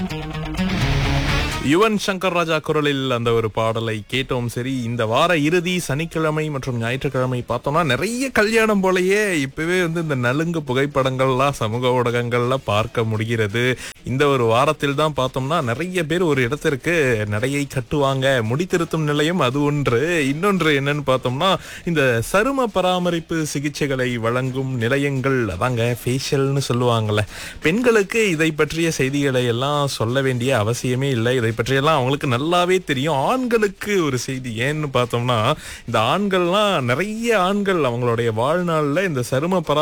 யுவன் சங்கர் ராஜா குரலில் அந்த ஒரு பாடலை கேட்டோம் சரி இந்த வார இறுதி சனிக்கிழமை மற்றும் ஞாயிற்றுக்கிழமை பார்த்தோம்னா நிறைய கல்யாணம் போலயே இப்பவே வந்து இந்த நலுங்கு புகைப்படங்கள்லாம் சமூக ஊடகங்கள்ல பார்க்க முடிகிறது இந்த ஒரு வாரத்தில் தான் பார்த்தோம்னா நிறைய பேர் ஒரு இடத்திற்கு நடையை கட்டுவாங்க முடித்திருத்தும் நிலையம் அது ஒன்று இன்னொன்று என்னன்னு பார்த்தோம்னா இந்த சரும பராமரிப்பு சிகிச்சைகளை வழங்கும் நிலையங்கள் அதாங்க ஃபேஷியல்னு சொல்லுவாங்கல்ல பெண்களுக்கு இதை பற்றிய செய்திகளை எல்லாம் சொல்ல வேண்டிய அவசியமே இல்லை இதை பற்றியெல்லாம் அவங்களுக்கு நல்லாவே தெரியும் ஆண்களுக்கு ஒரு செய்தி ஏன்னு பார்த்தோம்னா இந்த ஆண்கள்லாம் நிறைய ஆண்கள் அவங்களுடைய வாழ்நாள்ல இந்த சரும பரா